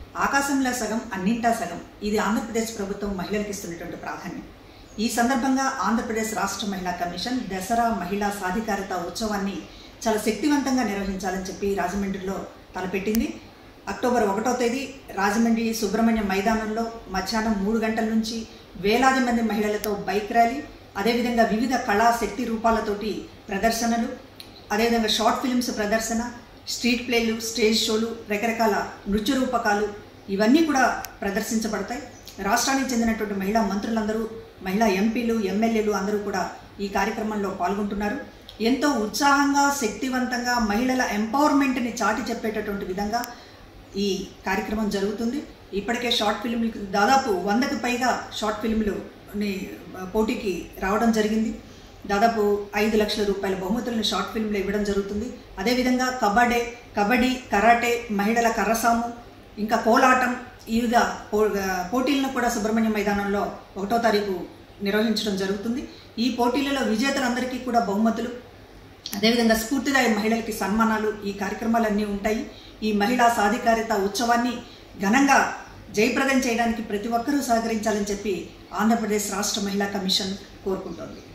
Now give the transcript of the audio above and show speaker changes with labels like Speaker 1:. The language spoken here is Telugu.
Speaker 1: ఆకాశంలో సగం అన్నింటా సగం ఇది ఆంధ్రప్రదేశ్ ప్రభుత్వం మహిళలకు ఇస్తున్నటువంటి ప్రాధాన్యం ఈ సందర్భంగా ఆంధ్రప్రదేశ్ రాష్ట్ర మహిళా కమిషన్ దసరా మహిళా సాధికారత ఉత్సవాన్ని చాలా శక్తివంతంగా నిర్వహించాలని చెప్పి రాజమండ్రిలో తలపెట్టింది అక్టోబర్ ఒకటో తేదీ రాజమండ్రి సుబ్రహ్మణ్యం మైదానంలో మధ్యాహ్నం మూడు గంటల నుంచి వేలాది మంది మహిళలతో బైక్ ర్యాలీ అదేవిధంగా వివిధ కళా శక్తి రూపాలతోటి ప్రదర్శనలు అదేవిధంగా షార్ట్ ఫిల్మ్స్ ప్రదర్శన స్ట్రీట్ ప్లేలు స్టేజ్ షోలు రకరకాల నృత్య రూపకాలు ఇవన్నీ కూడా ప్రదర్శించబడతాయి రాష్ట్రానికి చెందినటువంటి మహిళా మంత్రులందరూ మహిళా ఎంపీలు ఎమ్మెల్యేలు అందరూ కూడా ఈ కార్యక్రమంలో పాల్గొంటున్నారు ఎంతో ఉత్సాహంగా శక్తివంతంగా మహిళల ఎంపవర్మెంట్ని చాటి చెప్పేటటువంటి విధంగా ఈ కార్యక్రమం జరుగుతుంది ఇప్పటికే షార్ట్ ఫిల్మ్లు దాదాపు వందకు పైగా షార్ట్ ఫిల్మ్లు పోటీకి రావడం జరిగింది దాదాపు ఐదు లక్షల రూపాయల బహుమతులను షార్ట్ ఫిల్మ్లో ఇవ్వడం జరుగుతుంది అదేవిధంగా కబడ్డీ కబడ్డీ కరాటే మహిళల కర్రసాము ఇంకా కోలాటం ఈ వివిధ పో పోటీలను కూడా సుబ్రహ్మణ్యం మైదానంలో ఒకటో తారీఖు నిర్వహించడం జరుగుతుంది ఈ పోటీలలో విజేతలందరికీ కూడా బహుమతులు అదేవిధంగా స్ఫూర్తిదాయ మహిళలకి సన్మానాలు ఈ కార్యక్రమాలన్నీ ఉంటాయి ఈ మహిళా సాధికారిత ఉత్సవాన్ని ఘనంగా జయప్రదం చేయడానికి ప్రతి ఒక్కరూ సహకరించాలని చెప్పి ఆంధ్రప్రదేశ్ రాష్ట్ర మహిళా కమిషన్ కోరుకుంటోంది